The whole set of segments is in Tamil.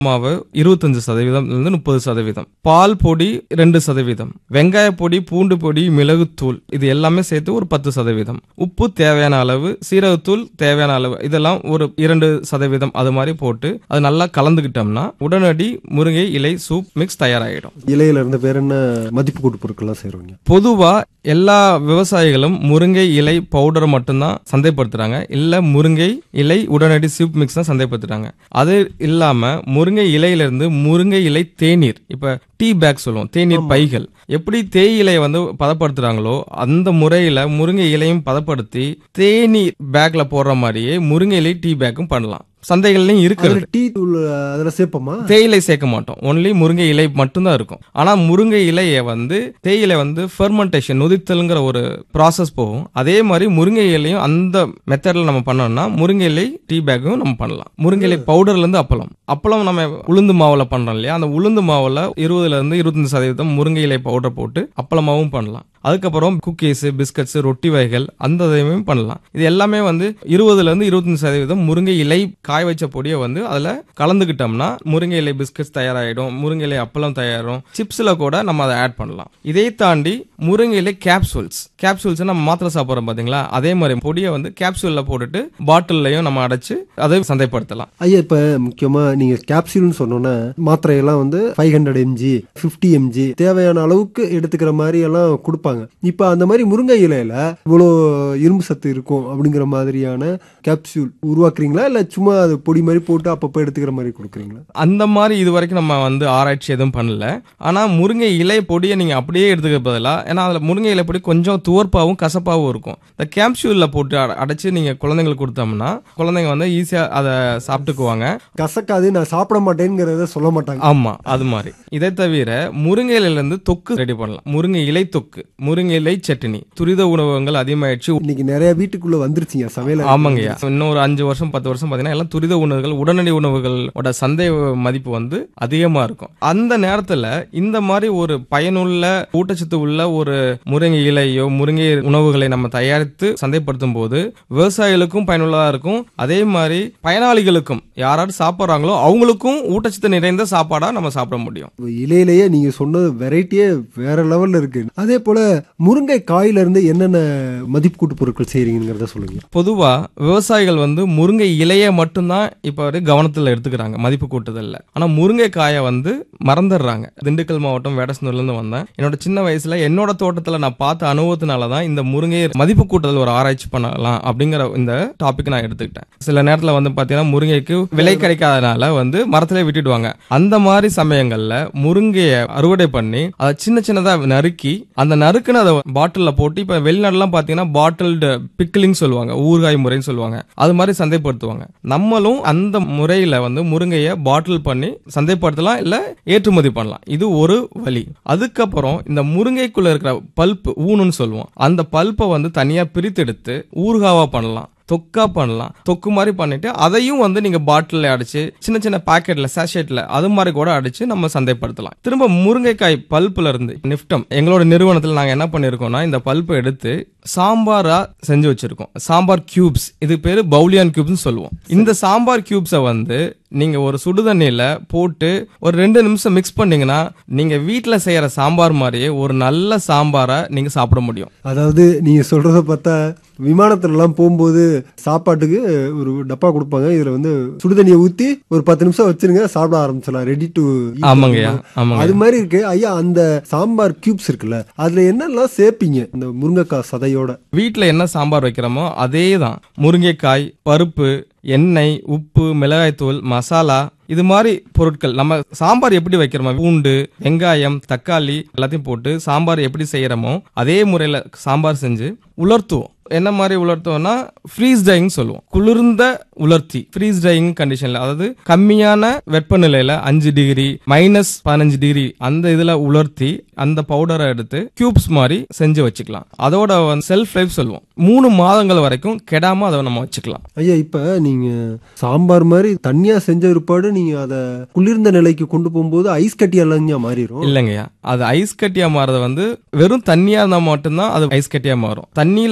மாவு இருபத்தஞ்சு சதவீதம் இருந்து முப்பது சதவீதம் பால் பொடி ரெண்டு சதவீதம் வெங்காய பொடி பூண்டு பொடி மிளகுத்தூள் இது எல்லாமே சேர்த்து ஒரு பத்து சதவீதம் உப்பு தேவையான அளவு சீரகத்தூள் தேவையான அளவு இதெல்லாம் ஒரு இரண்டு சதவீதம் அது மாதிரி போட்டு அது நல்லா கலந்துக்கிட்டோம்னா உடனடி முருங்கை இலை சூப் மிக்ஸ் தயாராகிடும் இலையில இருந்த பேர் என்ன மதிப்பு கூட்டு பொருட்கள்லாம் செய்றவங்க பொதுவா எல்லா விவசாயிகளும் முருங்கை இலை பவுடர் மட்டும்தான் சந்தைப்படுத்துறாங்க இல்ல முருங்கை இலை உடனடி சூப் மிக்ஸ் தான் சந்தைப்படுத்துறாங்க அது இல்லாம முருங்கை இலையில இருந்து முருங்கை இலை தேநீர் இப்ப டீ பேக் சொல்லுவோம் தேநீர் பைகள் எப்படி தேயிலையை வந்து பதப்படுத்துறாங்களோ அந்த முறையில முருங்கை இலையும் பதப்படுத்தி தேநீர் பேக்ல போடுற மாதிரியே முருங்கை இலை டீ பேக்கும் பண்ணலாம் சந்தைகள்லயும் இருக்கிறது அதுல டீ தூள் அதுல சேர்ப்போமா தேயிலை சேர்க்க மாட்டோம் ஒன்லி முருங்கை இலை மட்டும்தான் இருக்கும் ஆனா முருங்கை இலையை வந்து தேயிலை வந்து ஃபெர்மெண்டேஷன் நொதித்தல்ங்கிற ஒரு ப்ராசஸ் போகும் அதே மாதிரி முருங்கை இலையும் அந்த மெத்தட்ல நம்ம பண்ணோம்னா முருங்கை இலை டீ பேக்கும் நம்ம பண்ணலாம் முருங்கை இலை பவுடர்ல இருந்து அப்பளம் அப்பளம் நம்ம உளுந்து மாவுல பண்றோம் இல்லையா அந்த உளுந்து மாவுல இருபதுல இருந்து இருபத்தஞ்சு சதவீதம் முருங்கை இலை பவுடர் போட்டு அப்பளமாவும் பண்ணலாம் அதுக்கப்புறம் குக்கீஸ் பிஸ்கட்ஸ் ரொட்டி வகைகள் அந்த இதையுமே பண்ணலாம் இது எல்லாமே வந்து இருபதுல இருந்து இருபத்தஞ்சு சதவீதம் முருங்கை இலை காய வச்ச பொடியை வந்து அதுல கலந்துக்கிட்டோம்னா முருங்கை இலை பிஸ்கட்ஸ் தயாராகிடும் முருங்கை இலை அப்பளம் தயாரும் சிப்ஸ்ல கூட நம்ம அதை ஆட் பண்ணலாம் இதை தாண்டி முருங்கை இலை கேப்சூல்ஸ் கேப்சூல்ஸ் நம்ம மாத்திரை சாப்பிட்றோம் பாத்தீங்களா அதே மாதிரி பொடியை வந்து கேப்சூல்ல போட்டுட்டு பாட்டில்லையும் நம்ம அடைச்சு அதை சந்தைப்படுத்தலாம் ஐயா இப்ப முக்கியமா நீங்க கேப்சூல்னு சொன்னோன்னா மாத்திரையெல்லாம் வந்து five hundred MG fifty MG தேவையான அளவுக்கு எடுத்துக்கிற மாதிரி எல்லாம் கொடுப்பாங்க இப்ப அந்த மாதிரி முருங்கை இலையில இவ்வளோ இரும்பு சத்து இருக்கும் அப்படிங்கிற மாதிரியான கேப்சூல் உருவாக்குறீங்களா இல்ல சும்மா அது பொடி மாதிரி போட்டு அப்பப்போ எடுத்துக்கிற மாதிரி கொடுக்குறீங்களா அந்த மாதிரி இது வரைக்கும் நம்ம வந்து ஆராய்ச்சி எதுவும் பண்ணல ஆனா முருங்கை இலை பொடியை நீங்க அப்படியே எடுத்துக்க பதிலா ஏன்னா அதுல முருங்கை இலை பொடி கொஞ்சம் துவர்ப்பாவும் கசப்பாவும் இருக்கும் இந்த கேப்சூல்ல போட்டு அட- அடைச்சு நீங்க குழந்தைங்களுக்கு கொடுத்தோம்னா குழந்தைங்க வந்து ஈஸியா அதை சாப்பிட்டுக்குவாங்க கசக்காது நான் சாப்பிட மாட்டேங்கிறத சொல்ல மாட்டாங்க ஆமா அது மாதிரி இதை தவிர முருங்கை இலையில இருந்து தொக்கு ரெடி பண்ணலாம் முருங்கை இலை தொக்கு முருங்கை இலை சட்னி துரித உணவகங்கள் அதிகமாயிடுச்சு இன்னைக்கு நிறைய வீட்டுக்குள்ள வந்துருச்சுங்க சமையல் ஆமாங்கய்யா இன்னும் ஒரு அஞ்சு வருஷம் பத்து வருஷம் பாத்தீங்கன்னா எல்லாம் துரித உணவுகள் உடனடி உணவுகளோட சந்தை மதிப்பு வந்து அதிகமா இருக்கும் அந்த நேரத்துல இந்த மாதிரி ஒரு பயனுள்ள ஊட்டச்சத்து உள்ள ஒரு முருங்கை இலையோ முருங்கை உணவுகளை நம்ம தயாரித்து சந்தைப்படுத்தும் போது விவசாயிகளுக்கும் பயனுள்ளதா இருக்கும் அதே மாதிரி பயனாளிகளுக்கும் யாராவது சாப்பிட்றாங்களோ அவங்களுக்கும் ஊட்டச்சத்து நிறைந்த சாப்பாடா நம்ம சாப்பிட முடியும் இலையிலேயே நீங்க சொன்னது வெரைட்டியே வேற லெவல்ல இருக்கு அதே போல முருங்கை காயில இருந்து என்னென்ன மதிப்பு கூட்டு பொருட்கள் செய்றீங்கிறத சொல்லுங்க பொதுவா விவசாயிகள் வந்து முருங்கை இலையை மட்டும்தான் இப்ப வரை கவனத்துல எடுத்துக்கிறாங்க மதிப்பு கூட்டுதல்ல ஆனா முருங்கை காயை வந்து மறந்துடுறாங்க திண்டுக்கல் மாவட்டம் வேடசனூர்ல இருந்து வந்தேன் என்னோட சின்ன வயசுல என்னோட தோட்டத்துல நான் பார்த்த அனுபவத்தினால தான் இந்த முருங்கை மதிப்பு கூட்டுதல் ஒரு ஆராய்ச்சி பண்ணலாம் அப்படிங்கிற இந்த டாபிக் நான் எடுத்துக்கிட்டேன் சில நேரத்துல வந்து பாத்தீங்கன்னா முருங்கைக்கு விலை கிடைக்காதனால வந்து மரத்திலே விட்டுடுவாங்க அந்த மாதிரி சமயங்கள்ல முருங்கையை அறுவடை பண்ணி அதை சின்ன சின்னதா நறுக்கி அந்த நறுக்குன்னு அதை பாட்டில்ல போட்டு இப்ப வெளிநாடுலாம் பாத்தீங்கன்னா பாட்டில்டு பிக்கிளிங் சொல்லுவாங்க ஊறுகாய் முறைன்னு சொல்லுவாங்க அது மாதிரி சந்தைப்படுத்துவாங்க நம்மளும் அந்த முறையில வந்து முருங்கையை பாட்டில் பண்ணி சந்தைப்படுத்தலாம் இல்ல ஏற்றுமதி பண்ணலாம் இது ஒரு வழி அதுக்கப்புறம் இந்த முருங்கைக்குள்ள இருக்கிற பல்ப் ஊனுன்னு சொல்லுவோம் அந்த பல்ப்பை வந்து தனியா பிரித்தெடுத்து ஊறுகாவா பண்ணலாம் தொக்கா பண்ணலாம் தொக்கு மாதிரி பண்ணிட்டு அதையும் வந்து நீங்க பாட்டில்ல அடிச்சு சின்ன சின்ன பாக்கெட்ல சாஷேட்ல அது மாதிரி கூட அடிச்சு நம்ம சந்தைப்படுத்தலாம் திரும்ப முருங்கைக்காய் பல்ப்ல இருந்து நிப்டம் எங்களோட நிறுவனத்துல நாங்க என்ன பண்ணிருக்கோம்னா இந்த பல்ப்பை எடுத்து சாம்பாரா செஞ்சு வச்சிருக்கோம் சாம்பார் கியூப்ஸ் இது பேரு பவுலியான் கியூப்ஸ் சொல்லுவோம் இந்த சாம்பார் கியூப்ஸை வந்து நீங்க ஒரு சுடுதண்ணியில போட்டு ஒரு ரெண்டு நிமிஷம் மிக்ஸ் பண்ணீங்கன்னா நீங்க வீட்ல செய்யற சாம்பார் மாதிரியே ஒரு நல்ல சாம்பாரை நீங்க சாப்பிட முடியும் அதாவது நீங்க சொல்றத பார்த்தா விமானத்துல எல்லாம் போகும்போது சாப்பாட்டுக்கு ஒரு டப்பா கொடுப்பாங்க இதுல வந்து சுடுதண்ணியை ஊத்தி ஒரு பத்து நிமிஷம் வச்சிருங்க சாப்பிட ஆரம்பிச்சிடலாம் ரெடி டு ஆமாங்கய்யா ஆமாங்க அது மாதிரி இருக்கு ஐயா அந்த சாம்பார் கியூப்ஸ் இருக்குல்ல அதுல என்னெல்லாம் சேர்ப்பீங்க இந்த முருங்கைக்காய் சதையோட வீட்ல என்ன சாம்பார் வைக்கிறோமோ அதே தான் முருங்கைக்காய் பருப்பு எண்ணெய் உப்பு மிளகாய்த்தூள் மசாலா இது மாதிரி பொருட்கள் நம்ம சாம்பார் எப்படி வைக்கிறோமோ பூண்டு வெங்காயம் தக்காளி எல்லாத்தையும் போட்டு சாம்பார் எப்படி செய்யறோமோ அதே முறையில சாம்பார் செஞ்சு உலர்த்துவோம் என்ன மாதிரி உலர்த்துவோம்னா ஃப்ரீஸ் ட்ரைங் சொல்லுவோம் குளிர்ந்த உலர்த்தி ஃப்ரீஸ் ட்ரைங் கண்டிஷன்ல அதாவது கம்மியான வெப்பநிலையில அஞ்சு டிகிரி மைனஸ் பதினஞ்சு டிகிரி அந்த இதுல உலர்த்தி அந்த பவுடரை எடுத்து கியூப்ஸ் மாதிரி செஞ்சு வச்சுக்கலாம் அதோட செல்ஃப் லைஃப் சொல்லுவோம் மூணு மாதங்கள் வரைக்கும் கெடாம அதை நம்ம வச்சுக்கலாம் ஐயா இப்ப நீங்க சாம்பார் மாதிரி தனியா செஞ்ச பிற்பாடு நீங்க அதை குளிர்ந்த நிலைக்கு கொண்டு போகும்போது ஐஸ் கட்டி எல்லாம் மாறிடும் இல்லைங்கய்யா அது ஐஸ் கட்டியா மாறது வந்து வெறும் தண்ணியா இருந்தா மட்டும்தான் அது ஐஸ் கட்டியா மாறும் தண்ணியில இருக்கிற டோட்டல்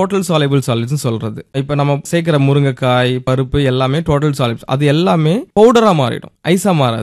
டோட்டல் சாலிபிள் சாலிட்ஸ் சொல்றது இப்ப நம்ம சேர்க்கிற முருங்கைக்காய் பருப்பு எல்லாமே டோட்டல் சாலிபிள்ஸ் அது எல்லாமே பவுடரா மாறிடும் ஐஸா மாறாது